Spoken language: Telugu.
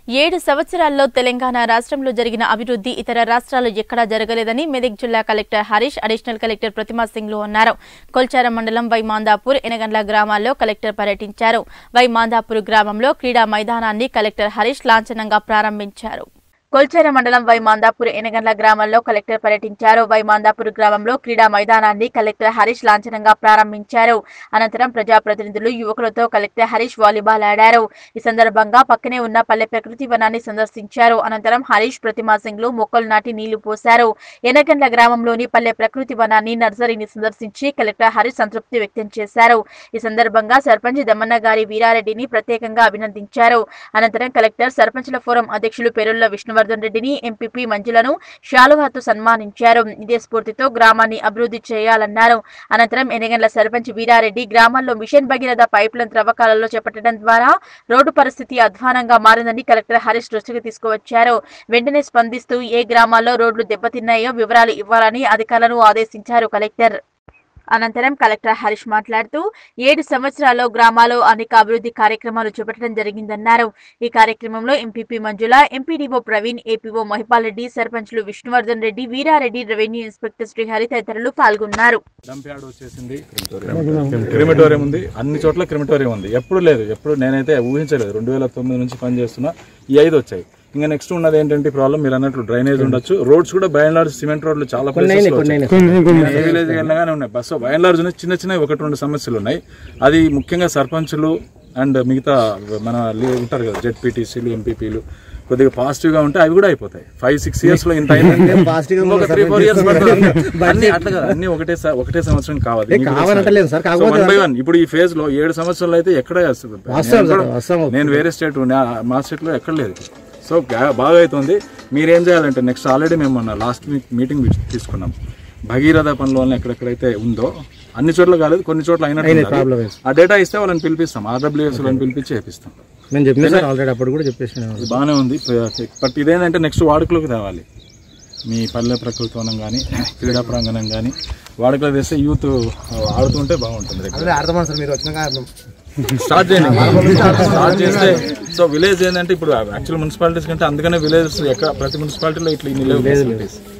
ఏడు సంవత్సరాల్లో తెలంగాణ రాష్ట్రంలో జరిగిన అభివృద్ధి ఇతర రాష్ట్రాలు ఎక్కడా జరగలేదని మెదక్ జిల్లా collector Harish additional collector Pratima సింగ్లు అన్నారు కొల్చారం మండలం వైమాందాపూర్ ఎనగండ్ల గ్రామాల్లో కలెక్టర్ పర్యటించారు వైమాందాపూర్ గ్రామంలో క్రీడా మైదానాన్ని కలెక్టర్ హరీష్ లాంఛనంగా ప్రారంభించారు కొల్చేర మండలం వైమాందాపూర్ ఎనగండ్ల గ్రామంలో కలెక్టర్ పర్యటించారు వైమాందాపూర్ గ్రామంలో క్రీడా మైదానాన్ని కలెక్టర్ హరీష్ లాంఛనంగా ప్రారంభించారు అనంతరం ప్రజాప్రతినిధులు యువకులతో కలెక్టర్ హరీష్ వాలీబాల్ ఆడారు ఈ సందర్భంగా పక్కనే ఉన్న పల్లె ప్రకృతి వనాన్ని సందర్శించారు అనంతరం హరీష్ ప్రతిమా సింగ్లు మొక్కలు నాటి నీళ్లు పోశారు ఎనగండ్ల గ్రామంలోని పల్లె ప్రకృతి వనాన్ని నర్సరీని సందర్శించి కలెక్టర్ హరీష్ సంతృప్తి వ్యక్తం చేశారు ఈ సందర్భంగా సర్పంచ్ దమ్మన్న గారి వీరారెడ్డిని ప్రత్యేకంగా అభినందించారు అనంతరం కలెక్టర్ సర్పంచ్ల ఫోరం అధ్యక్షులు పెరుళ్ల విష్ణువర్ధన్ రెడ్డిని ఎంపీపీ మంజులను శాలువాతో సన్మానించారు ఇదే స్ఫూర్తితో గ్రామాన్ని అభివృద్ధి చేయాలన్నారు అనంతరం ఎనగండ్ల సర్పంచ్ వీరారెడ్డి గ్రామాల్లో మిషన్ భగీరథ పైప్లైన్ త్రవ్వకాలలో చేపట్టడం ద్వారా రోడ్డు పరిస్థితి అధ్వానంగా మారిందని కలెక్టర్ హరీష్ దృష్టికి తీసుకువచ్చారు వెంటనే స్పందిస్తూ ఏ గ్రామాల్లో రోడ్లు దెబ్బతిన్నాయో వివరాలు ఇవ్వాలని అధికారులను ఆదేశించారు కలెక్టర్ అనంతరం కలెక్టర్ హరీష్ మాట్లాడుతూ ఏడు సంవత్సరాల్లో గ్రామాల్లో అనేక అభివృద్ధి కార్యక్రమాలు చేపట్టడం జరిగిందన్నారు ఈ కార్యక్రమంలో MPP Manjula MPDO Praveen APO Mahipal Reddy సర్పంచ్లు విష్ణువర్ధన్ రెడ్డి వీరారెడ్డి రెవెన్యూ ఇన్స్పెక్టర్ శ్రీహరి తదితరులు పాల్గొన్నారు డంప్ యార్డ్ వచ్చేసింది క్రిమిటోరియం ఉంది అన్ని చోట్ల క్రిమిటోరియం ఉంది ఎప్పుడు లేదు ఎప్పుడు నేనైతే ఊహించలేదు రెండు వేల తొమ్మిది నుంచి పనిచేస్తున్నా ఈ ఐదు వచ్చాయి ఇంకా నెక్స్ట్ ఉన్నది ఏంటంటే ప్రాబ్లం మీరు అన్నట్లు డ్రైనేజ్ ఉండొచ్చు రోడ్స్ కూడా బై అండ్ లార్జ్ సిమెంట్ రోడ్లు చాలా places లో వచ్చాయి. నేను ఏ విలేజ్ వెళ్ళగానే ఉన్నాయి బస్ బై అండ్ లార్జ్ ఉన్నాయి చిన్న చిన్న ఒకటి రెండు సమస్యలు ఉన్నాయి అది ముఖ్యంగా సర్పంచులు అండ్ మిగతా మన లే- ఉంటారు కదా జెడ్పీటీసీలు ఎంపీపీలు కొద్దిగా పాజిటివ్ గా ఉంటే అవి కూడా అయిపోతాయి ఫైవ్ సిక్స్ ఇయర్స్ లో ఇంత అయిందంటే ఇంకొక త్రీ ఫోర్ ఇయర్స్ అన్ని అట్లా కదా అన్ని ఒకటే స- ఒకటే సంవత్సరం కావాలి మీకు తెలుసు. కావాలంటలేదు సార్ సో కాకపోతే వన్ బై వన్ ఇప్పుడు ఈ ఫేజ్ లో ఏడు సంవత్సరాలు అయితే ఎక్కడ వాస్తవం సార్, వాస్తవం. నేను వేరే స్టేట్ మా స్టేట్ లో ఎక్కడ లేదు సో గా- బాగా అవుతుంది మీరేం చేయాలంటే నెక్స్ట్ ఆల్రెడీ మేము మొన్న లాస్ట్ వీక్ మీటింగ్ తీసుకున్నాం భగీరథ పనుల వల్ల ఎక్కడెక్కడైతే ఉందో అన్ని చోట్ల కాలేదు కొన్ని చోట్ల అయినట్టు ప్రాబ్లం ఆ డేటా ఇస్తే వాళ్ళని పిలిపిస్తాం ఆర్డబ్ల్యూఎస్ వాళ్ళని పిలిపించి చేపిస్తాం నేను చెప్పిన సార్ ఆల్రెడీ అప్పుడు కూడా చెప్పేసిన ఇది బాగానే ఉంది బట్ ఇదేంటంటే నెక్స్ట్ వాడుకలోకి తేవాలి మీ పల్లె ప్రకృతి వనం కానీ క్రీడా ప్రాంగణం కానీ వాడుకలో తెస్తే యూత్ ఆడుతుంటే బాగుంటుంది regular. అర్థమా సార్ మీరు వచ్చిన కారణం స్టార్ట్ చేయండి స్టార్ట్ చేస్తే సో విలేజ్ ఏంటంటే ఇప్పుడు యాక్చువల్ మున్సిపాలిటీస్ కంటే అందుకనే విలేజెస్ ఎక్కడ ప్రతి మున్సిపాలిటీలో ఇట్లా ఇన్ని లేవు ఫెసిలిటీస్